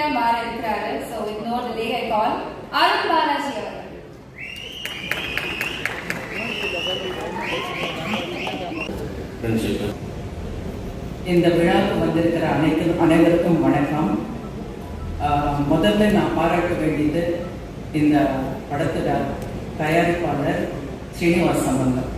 ஹீரோயா மாற இருக்கிறாரு so with no delay I call Arun Balaji அவர்கள் ஃப்ரெண்ட்ஷிப்பு இந்த விழாவுக்கு வந்திருக்கிற அனைத்து அனைவருக்கும் வணக்கம் ஆஹ் முதல்ல நான் பாராட்ட வேண்டியது இந்த படத்தோட தயாரிப்பாளர் ஸ்ரீனிவாஸ் சம்பந்தம்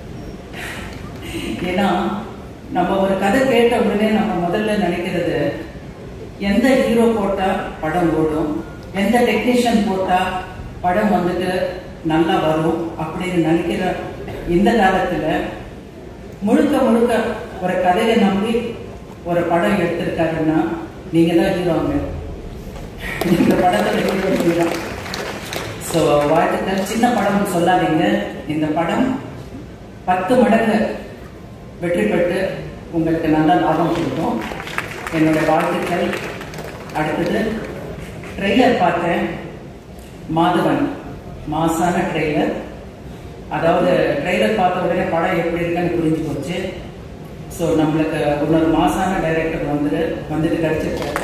ஏன்னா நம்ம ஒரு கதை கேட்ட உடனே நம்ம முதல்ல நினைக்கிறது எந்த ஹீரோ போட்டா படம் ஓடும் எந்த டெக்னீஷியன் போட்டா படம் வந்துட்டு நல்லா வரும் அப்படின்னு நினைக்கிற இந்த காலத்துல முழுக்க முழுக்க ஒரு கதையை நம்பி ஒரு படம் எடுத்திருக்காருன்னா நீங்க தான் ஹீரோங்க இந்த படத்துல ஹீரோ நீங்க ஸோ வாழ்த்துக்கள் சின்ன படம் சொல்லாதீங்க இந்த படம் பத்து மடங்கு வெற்றி பெற்று உங்களுக்கு நல்ல லாபம் கொடுக்கும் என்னுடைய வாழ்த்துக்கள் அடுத்தது ட்ரெய்லர் பார்த்தேன் மாதவன் மாசான ட்ரெய்லர் அதாவது ட்ரெய்லர் பார்த்த உடனே படம் எப்படி இருக்குன்னு புரிஞ்சு போச்சு ஸோ நம்மளுக்கு இன்னொரு மாசான டைரக்டர் வந்துட்டு வந்துட்டு கிடைச்சிருக்காரு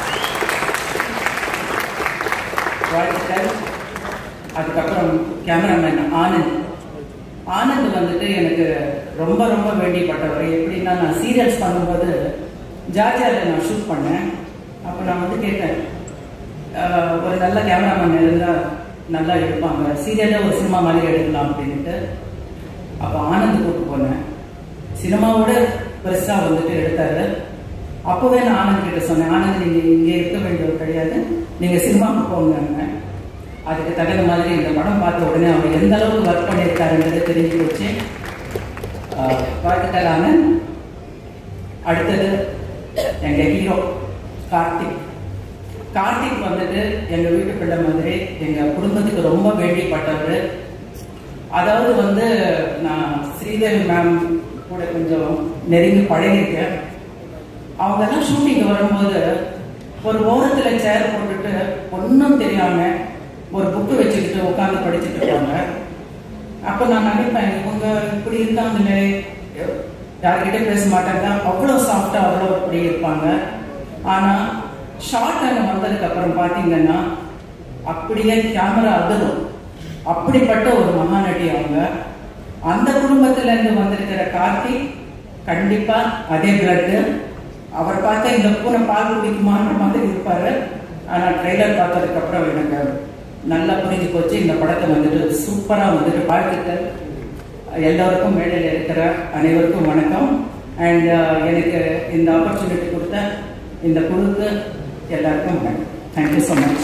வாழ்த்துக்கள் அதுக்கப்புறம் கேமராமேன் ஆனந்த் ஆனந்த் வந்துட்டு எனக்கு ரொம்ப ரொம்ப வேண்டியப்பட்டவர் எப்படின்னா நான் சீரியல்ஸ் பண்ணும்போது ஜார்ஜியாவில் நான் ஷூட் பண்ணேன் அப்போ நான் வந்து கேட்டேன் ஆஹ், ஒரு நல்ல கேமராமேன் இருந்தால் நல்லா எடுப்பாங்க சீரியலில் ஒரு சினிமா மாதிரி எடுக்கலாம் அப்படின்ட்டு அப்போ ஆனந்த் கூட்டு போனேன் சினிமாவோட பெருசாக வந்துட்டு எடுத்தாரு அப்போவே நான் ஆனந்த் கிட்ட சொன்னேன் ஆனந்த் நீங்கள் இங்கே இருக்க வேண்டியவர் கிடையாது நீங்கள் சினிமாவுக்கு போங்க அதுக்கு தகுந்த மாதிரி இந்த படம் பார்த்த உடனே அவர் எந்த அளவுக்கு ஒர்க் பண்ணியிருக்காருன்றது தெரிஞ்சு போச்சு ஆஹ் வாழ்த்துக்கள் ஆனந்த் அடுத்தது எங்க ஹீரோ கார்த்திக் கார்த்திக் வந்துட்டு எங்க வீட்டு பிள்ளை மாதிரி எங்க குடும்பத்துக்கு ரொம்ப வேண்டியப்பட்டவர் அதாவது வந்து நான் ஸ்ரீதேவி மேம் கூட கொஞ்சம் நெருங்கி பழகிருக்கேன் அவங்க எல்லாம் ஷூட்டிங் வரும்போது ஒரு ஓரத்துல சேர் போட்டுட்டு ஒன்றும் தெரியாம ஒரு புக்கு வச்சுக்கிட்டு உட்காந்து படிச்சுட்டு இருப்பாங்க அப்ப நான் நினைப்பேன் இவங்க இப்படி இருக்காங்களே யார்கிட்ட பேச மாட்டாங்க அவ்வளோ சாஃப்டா அவ்வளோ இப்படி இருப்பாங்க ஆனா ஷார்ட் அங்க வந்ததுக்கு அப்புறம் பாத்தீங்கன்னா அப்படியே கேமரா அதிரும் அப்படிப்பட்ட ஒரு மகாநடி அவங்க அந்த குடும்பத்துல இருந்து வந்திருக்கிற கார்த்திக் கண்டிப்பா அதே பிளட் அவர் பார்த்தா இந்த பூனை பால் குடிக்குமான்ற மாதிரி இருப்பாரு ஆனா ட்ரெய்லர் பார்த்ததுக்கு அப்புறம் எனக்கு நல்லா புரிஞ்சு போச்சு இந்த படத்தை வந்துட்டு சூப்பரா வந்துட்டு வாழ்த்துக்கள் எல்லோருக்கும் மேடையில் இருக்கிற அனைவருக்கும் வணக்கம் அண்ட் எனக்கு இந்த ஆப்பர்ச்சுனிட்டி கொடுத்த இந்த குழுக்கு எல்லாருக்கும் வணக்கம் தேங்க்யூ ஸோ மச்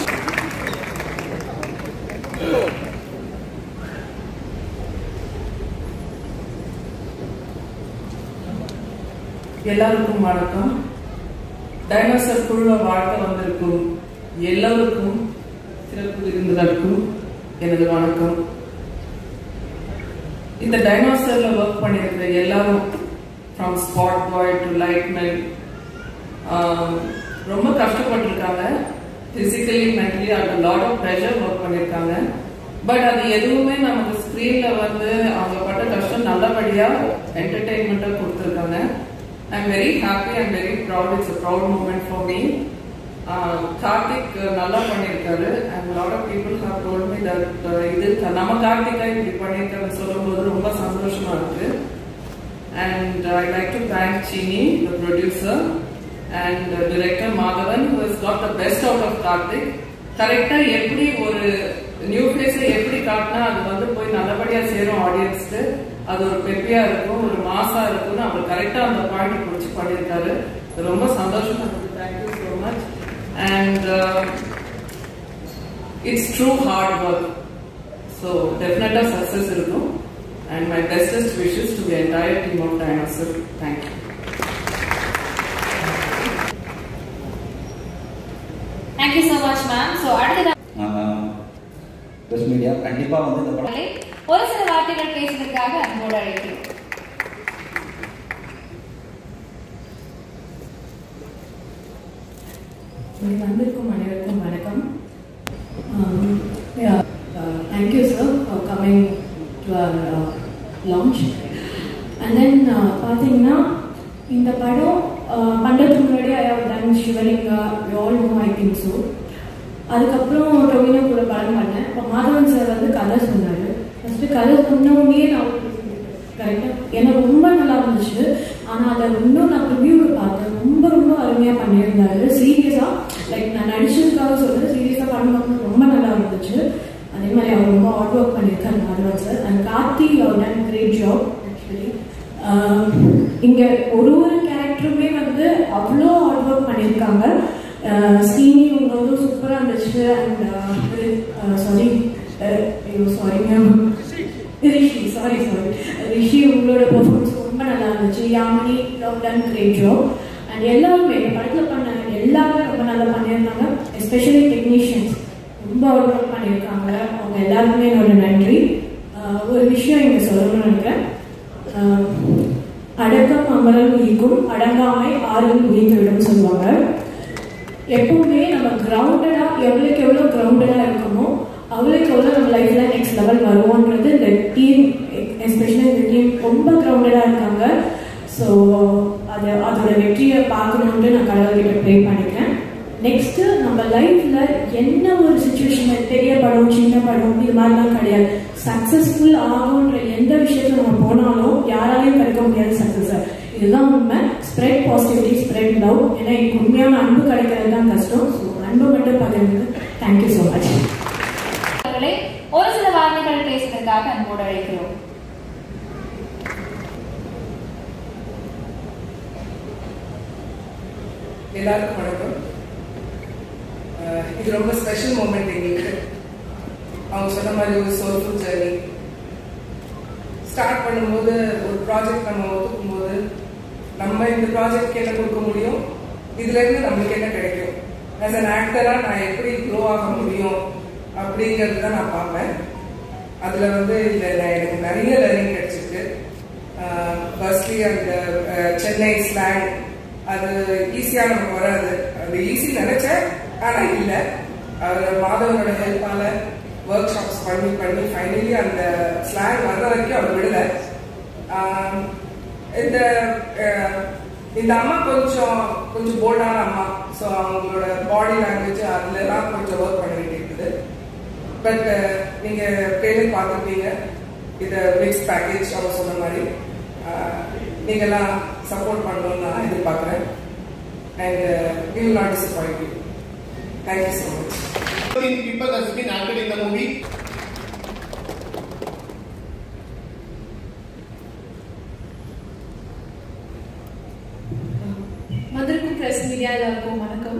எல்லாருக்கும் வணக்கம் டைனோசர் குழுவை வாழ்க்க வந்திருக்கும் எல்லோருக்கும் சிறப்பு விருந்தினருக்கும் எனது வணக்கம் இந்த டைனோசர்ல ஒர்க் பண்ணியிருக்கிற எல்லாரும் from spot boy to light men ரொம்ப கஷ்டப்பட்டிருக்காங்க பிசிக்கலி மென்டலி அந்த லாட் ஆஃப் ப்ரெஷர் ஒர்க் பண்ணியிருக்காங்க பட் அது எதுவுமே நமக்கு ஸ்க்ரீன்ல வந்து அவங்க பட்ட கஷ்டம் நல்லபடியா என்டர்டெயின்மெண்ட்டா கொடுத்துருக்காங்க I am very happy and very proud it's a proud moment for me Karthik நல்லா பண்ணியிருக்காரு and lot of people have told me that இது நம்ம கார்த்திகா இப்படி பண்ணியிருக்காருன்னு சொல்லும்போது ரொம்ப சந்தோஷமா இருக்கு and I'd like to thank Chini, the producer, and uh, director Madhavan, who has got the best out of Karthik. கரெக்டா எப்படி ஒரு நியூ ஃபேஸ எப்படி காட்டினா அது வந்து போய் நல்லபடியா சேரும் ஆடியன்ஸ்க்கு அது ஒரு பெப்பியா இருக்கும் ஒரு மாசா இருக்கும்னு அவர் கரெக்டா அந்த பாயிண்ட் பிடிச்சி பண்ணியிருக்காரு அது ரொம்ப சந்தோஷமா இருக்கு thank you so much and it's true hard work so டெஃபினட்டா சக்சஸ் இருக்கும் and my bestest wishes to the entire team of Dinosaur thank you thank you so much ma'am so அடுத்ததாக ப்ரெஸ் மீடியா கண்டிப்பாக வந்து இந்த படம் ஒரு சில வார்த்தைகள் பேசுவதற்காக அன்போடு அழைக்கிறோம் இங்கே வந்திருக்கும் அனைவருக்கும் வணக்கம் thank you sir for coming to our launch and then பார்த்தீங்கன்னா இந்த படம் பண்ணுறதுக்கு முன்னாடி I have done Sivalinga all no I think so அதுக்கப்புறம் டொமினோ கூட படம் பண்ணேன் இப்போ மாதவன் சார் வந்து கதை சொன்னார் ஃபஸ்ட்டு கதை சொன்னோடனே நான் கரெக்டாக எனக்கு ரொம்ப நல்லா இருந்துச்சு ஆனால் அதை இன்னும் நான் ரிவ்யூவில் பார்த்தேன் ரொம்ப ரொம்ப அருமையாக பண்ணியிருந்தாரு சீரியஸாக லைக் நான் நடிச்சதுக்காக சொல்கிறேன் சீரியஸாக பண்ணும்போது ரொம்ப நல்லா இருந்துச்சு அதே மாதிரி அவர் ரொம்ப ஹார்ட் ஒர்க் பண்ணியிருக்காரு மாதவன் சார் அண்ட் கார்த்தி அவர் டன் கிரேட் ஜாப் ஆக்சுவலி இங்கே ஒரு ஒரு கேரக்டருமே வந்து அவ்வளோ ஹார்ட் ஒர்க் பண்ணியிருக்காங்க சீனி உங்களோட சூப்பராக இருந்துச்சு அண்ட் சாரி ஐயோ sorry ma'am Rishi sorry sorry Rishi உங்களோட பெர்ஃபார்மன்ஸ் ரொம்ப நல்லா இருந்துச்சு Yamini love done great job and எல்லாருமே படத்தில் பண்ண எல்லாருமே ரொம்ப நல்லா பண்ணியிருந்தாங்க எஸ்பெஷலி டெக்னீஷியன்ஸ் ரொம்ப ஒர்க் பண்ணியிருக்காங்க அவங்க எல்லாருக்குமே என்னோட நன்றி ஆஹ் ஒரு விஷயம் இங்கே சொல்லணும்னு நினைக்கிறேன் ஆஹ் அடக்கம் அமரல் உயிக்கும் அடங்காமை ஆறும் உயிர்ந்துவிடும் சொல்லுவாங்க எப்பவுமே நம்ம கிரவுண்டடா எவ்வளோக்கு எவ்வளோ கிரவுண்டடா இருக்கமோ அவ்வளோக்கு எவ்வளோ நம்ம லைஃப்ல நெக்ஸ்ட் லெவல் வருவோன்றது இந்த டீம் எஸ்பெஷலி இந்த டீம் ரொம்ப கிரவுண்டடா இருக்காங்க ஸோ அது அதோட வெற்றியை பார்க்கணுன்ட்டு நான் கடவுள்கிட்ட ப்ரே பண்ணிக்கிறேன் நெக்ஸ்ட் நம்ம லைஃப்ல என்ன ஒரு சுச்சுவேஷன் பெரிய படம் சின்ன படம் இது மாதிரிலாம் கிடையாது சக்சஸ்ஃபுல் ஆகுன்ற எந்த விஷயத்துல நம்ம போனாலும் யாராலையும் கிடைக்க முடியாது சக்சஸ் இதுதான் உண்மை ஸ்ப்ரெட் பாசிட்டிவிட்டி ஸ்ப்ரெட் லவ் ஏன்னா எனக்கு உண்மையான அன்பு கிடைக்கிறது தான் கஷ்டம் ஸோ அன்பு மட்டும் பகிர்ந்து தேங்க்யூ ஸோ மச் அவர்களை ஒரு சில வார்த்தைகள் பேசுவதற்காக அன்போடு அழைக்கிறோம் எல்லாருக்கும் வணக்கம் அஹ் இது ரொம்ப ஸ்பெஷல் மூமெண்ட் எங்களுக்கு அவங்க சொன்ன மாதிரி ஒரு சோல்ஃபுல் ஜேர்னி ஸ்டார்ட் பண்ணும்போது ஒரு ப்ராஜெக்ட் நம்ம ஒத்துக்கும் போது நம்ம இந்த ப்ராஜெக்ட்க்கு என்ன கொடுக்க முடியும் இதுல இருந்து நம்மளுக்கு என்ன கிடைக்கும் ஆஸ் அன் ஆக்டரா நான் எப்படி க்ரோ ஆக முடியும் அப்படிங்கிறது தான் நான் பார்ப்பேன் அதுல வந்து இந்த எனக்கு நிறைய லேர்னிங் கிடைச்சிருக்கு ஃபர்ஸ்ட்லி அந்த அஹ், சென்னை ஸ்லாங் அது ஈஸியா நமக்கு வராது அது ஈஸி நினைச்சேன் ஆனா இல்ல அவர் மாதவனோட ஹெல்ப்பால ஒர்க் ஷாப்ஸ் பண்ணி பண்ணி ஃபைனலி அந்த ஸ்லாங் வர்ற வரைக்கும் அவர் விடல ஆஹ், இந்த அஹ், இந்த அம்மா கொஞ்சம் கொஞ்சம் போல்டான அம்மா ஸோ அவங்களோட பாடி லாங்குவேஜ் அதுலலாம் கொஞ்சம் ஒர்க் பண்ண வேண்டியிருக்குது பட் நீங்க ட்ரெயிலர் பார்த்துருப்பீங்க இது மிக்ஸ் பேக்கேஜ் அவர் சொன்ன மாதிரி அஹ், நீங்கெல்லாம் சப்போர்ட் பண்ணணும்னு நான் எதிர்பார்க்குறேன் and we will not disappoint you thank you so much 13 people has been acted in the movie. வந்திருக்கும் ப்ரெஸ் மீடியா எல்லாருக்கும் வணக்கம்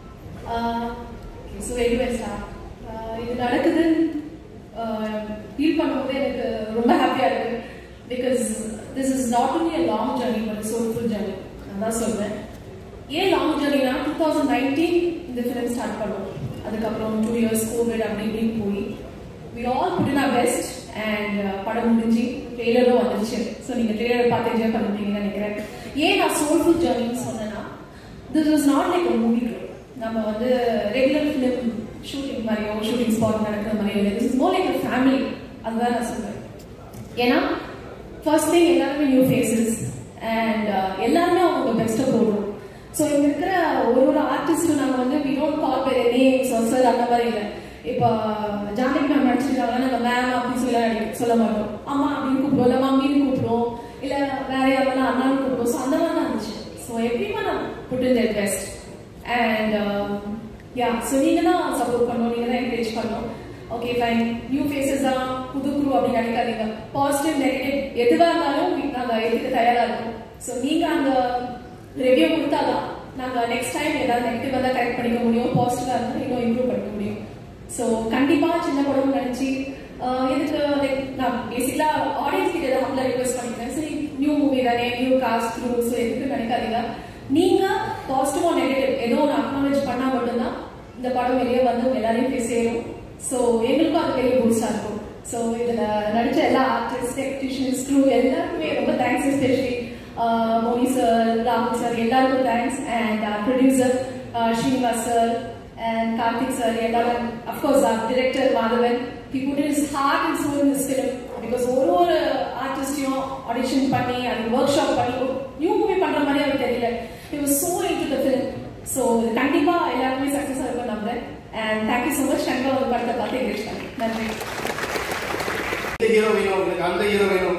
ஸோ எனிவே சார் இது நடக்குதுன்னு ஃபீல் பண்ணும்போது எனக்கு ரொம்ப ஹாப்பியாக இருக்கு because this is not only a long journey but soulful journey நான் தான் சொல்வேன் ஏன் லாங் ஜர்னினா டூ தௌசண்ட் நைன்டீன் இந்த ஃபிலிம் ஸ்டார்ட் பண்ணோம் அதுக்கப்புறம் டூ இயர்ஸ் கோவிட் அப்படி இப்படின்னு போய் we all put in our best and படம் முடிஞ்சு ட்ரெய்லரும் வந்துருச்சு ஸோ நீங்கள் ட்ரெய்லர் பார்த்து என்ஜாய் பண்ணிருப்பீங்கன்னு நினைக்கிறேன் ஏன் நான் சோல்ஃபுல் ஜர்னின்னு சொன்னேன்னா this is not like a movie நம்ம வந்து ரெகுலர் ஃபிலிம் ஷூட்டிங் மாதிரியோ ஷூட்டிங் ஸ்பாட் நடக்கிற மாதிரியோ இல்லை this is more like a family அதுதான் நான் சொல்றேன் ஏன்னா ஃபர்ஸ்ட் திங் எல்லாருமே நியூ ஃபேஸஸ் அண்ட் எல்லாருமே அவங்க பெஸ்ட்டை போடுறோம் ஸோ இங்க இருக்கிற ஒரு ஒரு ஆர்டிஸ்ட்டும் நாங்கள் வந்து வி டோன்ட் கால் பேர் நேம்ஸ் சார் அந்த மாதிரி இல்லை இப்போ ஜானகி மேம் நடிச்சிருக்காங்கன்னா நாங்கள் மேம் அப்படின்னு சொல்லி அடி- சொல்ல மாட்டோம் அம்மா அப்படின்னு கூப்பிடுவோம் இல்லை மம்மின்னு கூப்பிடுவோம் இல்லை வேற யாரெல்லாம் அண்ணான்னு கூப்பிடுவோம் ஸோ அந்த மாதிரி தான் இருந்துச்சு ஸோ எவ்ரிவன் நான் put in their best and ya so நீங்கள் தான் சப்போர்ட் பண்ணணும் நீங்கள் தான் என்கரேஜ் பண்ணணும் ஓகே ஃபைன் நியூ ஃபேஸஸ் தான் புது குரு அப்படின்னு நினைக்காதீங்க பாசிட்டிவ் நெகட்டிவ் எதுவாக இருந்தாலும் நாங்கள் எதுக்கு தயாராக இருக்கோம் ஸோ நீங்கள் அந்த ரிவ்யூ கொடுத்தாதான் நாங்கள் நெக்ஸ்ட் டைம் ஏதாவது நெகட்டிவாக தான் கரெக்ட் பண்ணிக்க முடியும் பாசிட்டிவாக இருந்தால் இன்னும் இம்ப்ரூவ் பண்ணிக்க முடியும் ஸோ கண்டிப்பாக சின்ன படம் நினச்சி எதுக்கு லைக் நான் பேசிக்கலாக ஆடியன்ஸ் கிட்ட தான் ஹம்பிளாக ரிக்வெஸ்ட் பண்ணிக்கிறேன் சரி நியூ மூவி தானே நியூ காஸ்ட் த்ரூ ஸோ எதுக்கு நினைக்காதீங்க நீங்கள் பாசிட்டிவ் நெகட்டிவ் ஏதோ ஒன்று அக்னாலேஜ் பண்ணால் மட்டும்தான் இந்த படம் வெளியே வந்து உங்க எல்லாரையும் போய் சேரும் ஸோ எங்களுக்கும் அது பெரிய பூஸ்டாக இருக்கும் ஸோ இதில் நடித்த எல்லா ஆர்டிஸ்ட் டெக்னீஷியன்ஸ் க்ரூ எல்லாருக்குமே ரொம்ப தேங்க்ஸ் எஸ்பெஷலி மோனி சார் ராகுல் சார் எல்லாருக்கும் thanks and producer Srinivas sir and Karthik sir, எல்லாரும் of course director Madhavan he put his heart and soul in this film because ஒரு ஒரு ஆர்டிஸ்டையும் ஆடிஷன் பண்ணி அது ஒர்க் ஷாப் பண்ணி ஒரு நியூ மூவி பண்ற மாதிரி அவருக்கு தெரியல he was so into the film so இது கண்டிப்பா எல்லாருமே சக்ஸஸ் இருக்கும் நம்புறேன் and thank you so much Shankar ஒரு படத்தை பார்த்து என்கரேஜ் பண்ணி நன்றி இந்த ஹீரோ வேணும் உங்களுக்கு அந்த ஹீரோ வேணும்